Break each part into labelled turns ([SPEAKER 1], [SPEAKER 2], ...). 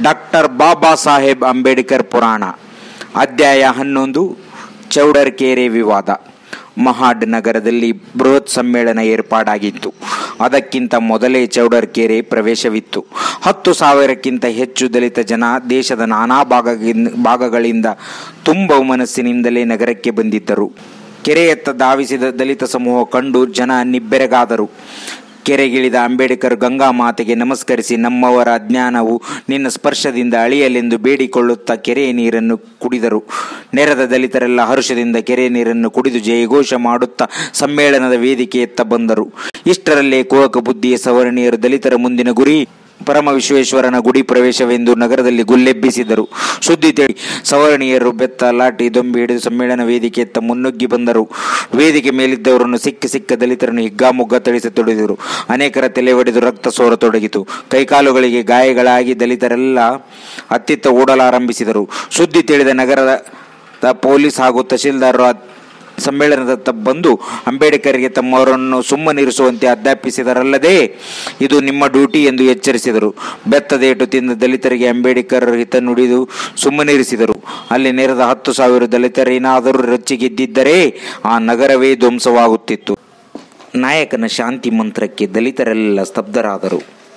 [SPEAKER 1] doctor ಬಾಬಾ ಸಾಹೇಬ್ ಅಂಬೇಡ್ಕರ್ ಪುರಾಣ ಅಧ್ಯಾಯ ಹನ್ನೊಂದು ಚೌಡರ್ಕೆರೆ ವಿವಾದ ಮಹಾಡ್ ನಗರದಲ್ಲಿ ಬೃಹತ್ ಸಮ್ಮೇಳನ ಏರ್ಪಾಡಾಗಿತ್ತು ಅದಕ್ಕಿಂತ ಮೊದಲೇ ಚೌಡರ್ಕೆರೆ ಪ್ರವೇಶವಿತ್ತು ಹತ್ತು ಸಾವಿರಕ್ಕಿಂತ ಹೆಚ್ಚು ದಲಿತ ಜನ ದೇಶದ ನಾನಾ ಭಾಗಗಿನ್ ಭಾಗಗಳಿಂದ ತುಂಬ ಮನಸ್ಸಿನಿಂದಲೇ ನಗರಕ್ಕೆ ಬಂದಿದ್ದರು ಕೆರೆಯತ್ತ ಧಾವಿಸಿದ ದಲಿತ ಸಮೂಹ ಕಂಡು ಜನ ನಿಬ್ಬೆರಗಾದರು ಕೆರೆಗಿಳಿದ ಅಂಬೇಡ್ಕರ್ ಗಂಗಾ ಮಾತೆಗೆ ನಮಸ್ಕರಿಸಿ ನಮ್ಮವರ ಅಜ್ಞಾನವು ನಿನ್ನ ಸ್ಪರ್ಶದಿಂದ ಅಳಿಯಲೆಂದು ಬೇಡಿಕೊಳ್ಳುತ್ತಾ ಕೆರೆಯ ನೀರನ್ನು ಕುಡಿದರು ನೆರೆದ ದಲಿತರೆಲ್ಲ ಹರ್ಷದಿಂದ ಕೆರೆಯ ನೀರನ್ನು ಕುಡಿದು ಜಯಘೋಷ ಮಾಡುತ್ತಾ ಸಮ್ಮೇಳನದ ವೇದಿಕೆಯತ್ತ ಬಂದರು ಇಷ್ಟರಲ್ಲೇ ಕುಹಕ ಬುದ್ಧಿಯ ಸವರ್ಣೀಯರು ದಲಿತರ ಮುಂದಿನ ಗುರಿ ಪರಮ ವಿಶ್ವೇಶ್ವರನ ಗುಡಿ ಪ್ರವೇಶವೆಂದು ನಗರದಲ್ಲಿ ಗುಲ್ಲೆಬ್ಬಿಸಿದರು ಸುದ್ದಿ ತಿಳಿ ಸವರ್ಣೀಯರು ಬೆತ್ತ ಲಾಟಿ ದೊಂಬಿ ಹಿಡಿದು ಸಮ್ಮೇಳನ ವೇದಿಕೆಯತ್ತ ಮುನ್ನುಗ್ಗಿ ಬಂದರು ವೇದಿಕೆ ಮೇಲಿದ್ದವರನ್ನು ಸಿಕ್ಕ ಸಿಕ್ಕ ದಲಿತರನ್ನು ಹಿಗ್ಗಾಮುಗ್ಗ ಥಳಿಸತೊಡಗಿದರು ಅನೇಕರ ತಲೆ ಒಡೆದು ರಕ್ತ ಸೋರತೊಡಗಿತು ಕೈಕಾಲುಗಳಿಗೆ ಗಾಯಗಳಾಗಿ ದಲಿತರೆಲ್ಲ ಅತ್ತಿತ್ತ ಓಡಲಾರಂಭಿಸಿದರು ಸುದ್ದಿ ತಿಳಿದ ನಗರದ ಪೊಲೀಸ್ ಹಾಗೂ ತಹಶೀಲ್ದಾರರು ಸಮ್ಮೇಳನದತ್ತ ಬಂದು ಅಂಬೇಡ್ಕರ್ಗೆ ತಮ್ಮವರನ್ನು ಸುಮ್ಮನಿರಿಸುವಂತೆ ಆಜ್ಞಾಪಿಸಿದರಲ್ಲದೆ ಇದು ನಿಮ್ಮ ಡ್ಯೂಟಿ ಎಂದು ಎಚ್ಚರಿಸಿದರು ಬೆತ್ತದೇಟು ತಿಂದ ದಲಿತರಿಗೆ ಅಂಬೇಡ್ಕರ್ ಹಿತ ನುಡಿದು ಸುಮ್ಮನಿರಿಸಿದರು ಅಲ್ಲಿ ನೆರೆದ ಹತ್ತು ಸಾವಿರ ದಲಿತರೇನಾದರೂ ರೊಚ್ಚಿಗೆದ್ದಿದ್ದರೆ ಆ ನಗರವೇ ಧ್ವಂಸವಾಗುತ್ತಿತ್ತು ನಾಯಕನ ಶಾಂತಿ ಮಂತ್ರಕ್ಕೆ ದಲಿತರೆಲ್ಲ ಸ್ತಬ್ಧರಾದರು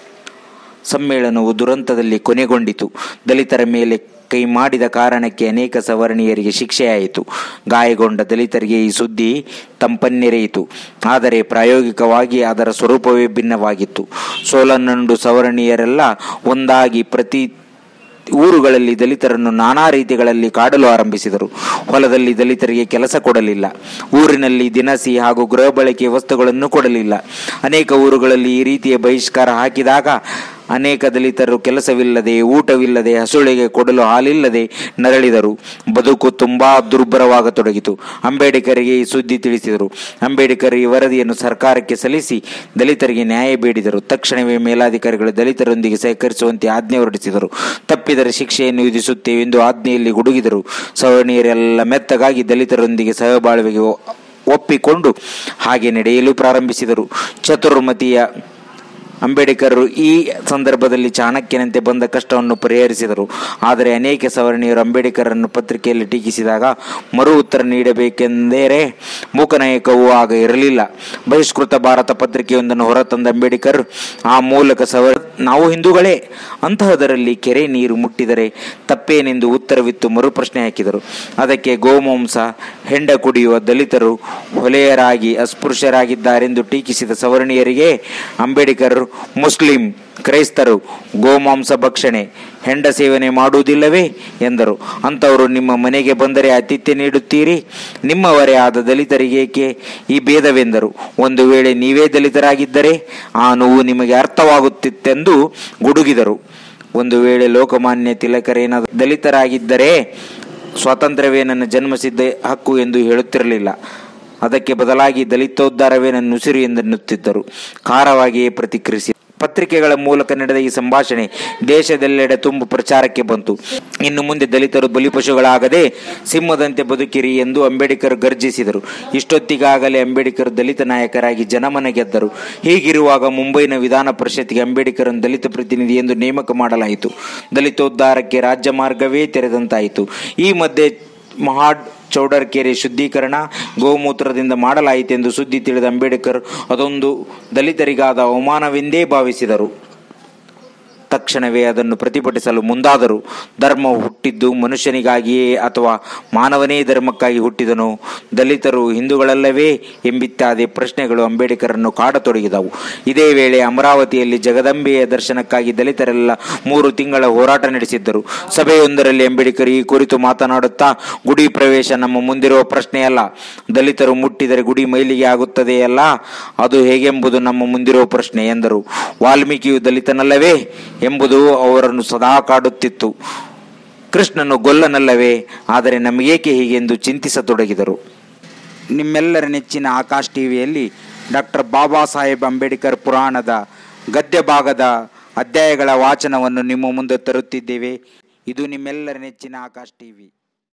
[SPEAKER 1] ಸಮ್ಮೇಳನವು ದುರಂತದಲ್ಲಿ ಕೊನೆಗೊಂಡಿತು ದಲಿತರ ಮೇಲೆ ಕೈ ಮಾಡಿದ ಕಾರಣಕ್ಕೆ ಅನೇಕ ಸವರ್ಣೀಯರಿಗೆ ಶಿಕ್ಷೆಯಾಯಿತು ಗಾಯಗೊಂಡ ದಲಿತರಿಗೆ ಈ ಸುದ್ದಿ ತಂಪನ್ನೆರೆಯಿತು ಆದರೆ ಪ್ರಾಯೋಗಿಕವಾಗಿ ಅದರ ಸ್ವರೂಪವೇ ಭಿನ್ನವಾಗಿತ್ತು ಸೋಲನ್ನಂಡು ಸವರ್ಣೀಯರೆಲ್ಲ ಒಂದಾಗಿ ಪ್ರತಿ ಊರುಗಳಲ್ಲಿ ದಲಿತರನ್ನು ನಾನಾ ರೀತಿಗಳಲ್ಲಿ ಕಾಡಲು ಆರಂಭಿಸಿದರು ಹೊಲದಲ್ಲಿ ದಲಿತರಿಗೆ ಕೆಲಸ ಕೊಡಲಿಲ್ಲ ಊರಿನಲ್ಲಿ ದಿನಸಿ ಹಾಗೂ ಗೃಹ ಬಳಕೆಯ ವಸ್ತುಗಳನ್ನು ಕೊಡಲಿಲ್ಲ ಅನೇಕ ಊರುಗಳಲ್ಲಿ ಈ ರೀತಿಯ ಬಹಿಷ್ಕಾರ ಹಾಕಿದಾಗ ಅನೇಕ ದಲಿತರು ಕೆಲಸವಿಲ್ಲದೆ ಊಟವಿಲ್ಲದೆ ಹಸುಳೆಗೆ ಕೊಡಲು ಹಾಲಿಲ್ಲದೆ ನರಳಿದರು ಬದುಕು ತುಂಬಾ ದುರ್ಭರವಾಗತೊಡಗಿತು ಅಂಬೇಡ್ಕರ್ಗೆ ಈ ಸುದ್ದಿ ತಿಳಿಸಿದರು ಅಂಬೇಡ್ಕರ್ ಈ ವರದಿಯನ್ನು ಸರ್ಕಾರಕ್ಕೆ ಸಲ್ಲಿಸಿ ದಲಿತರಿಗೆ ನ್ಯಾಯ ಬೇಡಿದರು ತಕ್ಷಣವೇ ಮೇಲಾಧಿಕಾರಿಗಳು ದಲಿತರೊಂದಿಗೆ ಸಹಕರಿಸುವಂತೆ ಆಜ್ಞೆ ಹೊರಡಿಸಿದರು ತಪ್ಪಿದರೆ ಶಿಕ್ಷೆಯನ್ನು ವಿಧಿಸುತ್ತೇವೆಂದು ಆಜ್ಞೆಯಲ್ಲಿ ಗುಡುಗಿದರು ಸವರ್ಣೀಯರೆಲ್ಲ ಮೆತ್ತಗಾಗಿ ದಲಿತರೊಂದಿಗೆ ಸಹಬಾಳ್ವೆಗೆ ಒಪ್ಪಿಕೊಂಡು ಹಾಗೆ ನಡೆಯಲು ಪ್ರಾರಂಭಿಸಿದರು ಚತುರ್ಮತಿಯ ಅಂಬೇಡ್ಕರ್ ಈ ಸಂದರ್ಭದಲ್ಲಿ ಚಾಣಕ್ಯನಂತೆ ಬಂದ ಕಷ್ಟವನ್ನು ಪರಿಹರಿಸಿದರು ಆದರೆ ಅನೇಕ ಸವರ್ಣೀಯರು ಅಂಬೇಡ್ಕರನ್ನು ಪತ್ರಿಕೆಯಲ್ಲಿ ಟೀಕಿಸಿದಾಗ ಮರು ಉತ್ತರ ನೀಡಬೇಕೆಂದರೆ ಮೂಕನಾಯಕವೂ ಆಗ ಇರಲಿಲ್ಲ ಬಹಿಷ್ಕೃತ ಭಾರತ ಪತ್ರಿಕೆಯೊಂದನ್ನು ಹೊರತಂದ ಅಂಬೇಡ್ಕರ್ ಆ ಮೂಲಕ ಸವರ್ ನಾವು ಹಿಂದೂಗಳೇ ಅಂತಹದರಲ್ಲಿ ಕೆರೆ ನೀರು ಮುಟ್ಟಿದರೆ ತಪ್ಪೇನೆಂದು ಉತ್ತರವಿತ್ತು ಮರುಪ್ರಶ್ನೆ ಹಾಕಿದರು ಅದಕ್ಕೆ ಗೋಮಾಂಸ ಹೆಂಡ ಕುಡಿಯುವ ದಲಿತರು ಹೊಲೆಯರಾಗಿ ಅಸ್ಪೃಶ್ಯರಾಗಿದ್ದಾರೆಂದು ಟೀಕಿಸಿದ ಸವರ್ಣೀಯರಿಗೆ ಅಂಬೇಡ್ಕರ್ ಮುಸ್ಲಿಂ ಕ್ರೈಸ್ತರು ಗೋಮಾಂಸ ಭಕ್ಷಣೆ ಹೆಂಡ ಸೇವನೆ ಮಾಡುವುದಿಲ್ಲವೇ ಎಂದರು ಅಂಥವರು ನಿಮ್ಮ ಮನೆಗೆ ಬಂದರೆ ಆತಿಥ್ಯ ನೀಡುತ್ತೀರಿ ನಿಮ್ಮವರೇ ಆದ ದಲಿತರಿಗೇಕೆ ಈ ಭೇದವೆಂದರು ಒಂದು ವೇಳೆ ನೀವೇ ದಲಿತರಾಗಿದ್ದರೆ ಆ ನೋವು ನಿಮಗೆ ಅರ್ಥವಾಗುತ್ತಿತ್ತೆಂದು ಗುಡುಗಿದರು ಒಂದು ವೇಳೆ ಲೋಕಮಾನ್ಯ ತಿಲಕರೇನ ದಲಿತರಾಗಿದ್ದರೆ ಸ್ವಾತಂತ್ರ್ಯವೇ ನನ್ನ ಜನ್ಮಸಿದ್ಧ ಹಕ್ಕು ಎಂದು ಹೇಳುತ್ತಿರಲಿಲ್ಲ ಅದಕ್ಕೆ ಬದಲಾಗಿ ದಲಿತೋದ್ಧಾರವೇ ನನ್ನ ಉಸಿರು ಎಂದೆನ್ನುತ್ತಿದ್ದರು ಖಾರವಾಗಿಯೇ ಪ್ರತಿಕ್ರಿಯಿಸಿ ಪತ್ರಿಕೆಗಳ ಮೂಲಕ ನಡೆದ ಈ ಸಂಭಾಷಣೆ ದೇಶದೆಲ್ಲೆಡೆ ತುಂಬು ಪ್ರಚಾರಕ್ಕೆ ಬಂತು ಇನ್ನು ಮುಂದೆ ದಲಿತರು ಬಲಿಪಶುಗಳಾಗದೆ ಸಿಂಹದಂತೆ ಬದುಕಿರಿ ಎಂದು ಅಂಬೇಡ್ಕರ್ ಗರ್ಜಿಸಿದರು ಇಷ್ಟೊತ್ತಿಗಾಗಲೇ ಅಂಬೇಡ್ಕರ್ ದಲಿತ ನಾಯಕರಾಗಿ ಜನಮನ ಗೆದ್ದರು ಹೀಗಿರುವಾಗ ಮುಂಬೈನ ವಿಧಾನ ಪರಿಷತ್ಗೆ ಅಂಬೇಡ್ಕರ್ ದಲಿತ ಪ್ರತಿನಿಧಿ ಎಂದು ನೇಮಕ ಮಾಡಲಾಯಿತು ದಲಿತೋದ್ಧಾರಕ್ಕೆ ರಾಜ್ಯ ಮಾರ್ಗವೇ ತೆರೆದಂತಾಯಿತು ಈ ಮಧ್ಯೆ ಮಹಾಡ್ ಚೌಡರ್ಕೆರೆ ಶುದ್ಧೀಕರಣ ಗೋಮೂತ್ರದಿಂದ ಮಾಡಲಾಯಿತೆಂದು ಸುದ್ದಿ ತಿಳಿದ ಅಂಬೇಡ್ಕರ್ ಅದೊಂದು ದಲಿತರಿಗಾದ ಅವಮಾನವೆಂದೇ ಭಾವಿಸಿದರು ತಕ್ಷಣವೇ ಅದನ್ನು ಪ್ರತಿಭಟಿಸಲು ಮುಂದಾದರು ಧರ್ಮ ಹುಟ್ಟಿದ್ದು ಮನುಷ್ಯನಿಗಾಗಿಯೇ ಅಥವಾ ಮಾನವನೇ ಧರ್ಮಕ್ಕಾಗಿ ಹುಟ್ಟಿದನು ದಲಿತರು ಹಿಂದೂಗಳಲ್ಲವೇ ಎಂಬಿತ್ಯಾದಿ ಪ್ರಶ್ನೆಗಳು ಅಂಬೇಡ್ಕರನ್ನು ಕಾಡತೊಡಗಿದವು ಇದೇ ವೇಳೆ ಅಮರಾವತಿಯಲ್ಲಿ ಜಗದಂಬೆಯ ದರ್ಶನಕ್ಕಾಗಿ ದಲಿತರೆಲ್ಲ ಮೂರು ತಿಂಗಳ ಹೋರಾಟ ನಡೆಸಿದ್ದರು ಸಭೆಯೊಂದರಲ್ಲಿ ಅಂಬೇಡ್ಕರ್ ಈ ಕುರಿತು ಮಾತನಾಡುತ್ತಾ ಗುಡಿ ಪ್ರವೇಶ ನಮ್ಮ ಮುಂದಿರುವ ಪ್ರಶ್ನೆಯಲ್ಲ ದಲಿತರು ಮುಟ್ಟಿದರೆ ಗುಡಿ ಮೈಲಿಗೆ ಆಗುತ್ತದೆಯಲ್ಲ ಅದು ಹೇಗೆಂಬುದು ನಮ್ಮ ಮುಂದಿರುವ ಪ್ರಶ್ನೆ ಎಂದರು ವಾಲ್ಮೀಕಿಯು ದಲಿತನಲ್ಲವೇ ಎಂಬುದು ಅವರನ್ನು ಸದಾ ಕಾಡುತ್ತಿತ್ತು ಕೃಷ್ಣನು ಗೊಲ್ಲನಲ್ಲವೇ ಆದರೆ ನಮಗೇಕೆ ಹೀಗೆಂದು ಚಿಂತಿಸತೊಡಗಿದರು ನಿಮ್ಮೆಲ್ಲರ ನೆಚ್ಚಿನ ಆಕಾಶ್ ಟಿವಿಯಲ್ಲಿ ಡಾಕ್ಟರ್ ಬಾಬಾ ಸಾಹೇಬ್ ಅಂಬೇಡ್ಕರ್ ಪುರಾಣದ ಗದ್ಯ ಭಾಗದ ಅಧ್ಯಾಯಗಳ ವಾಚನವನ್ನು ನಿಮ್ಮ ಮುಂದೆ ತರುತ್ತಿದ್ದೇವೆ ಇದು ನಿಮ್ಮೆಲ್ಲರ ನೆಚ್ಚಿನ ಆಕಾಶ್ ಟಿವಿ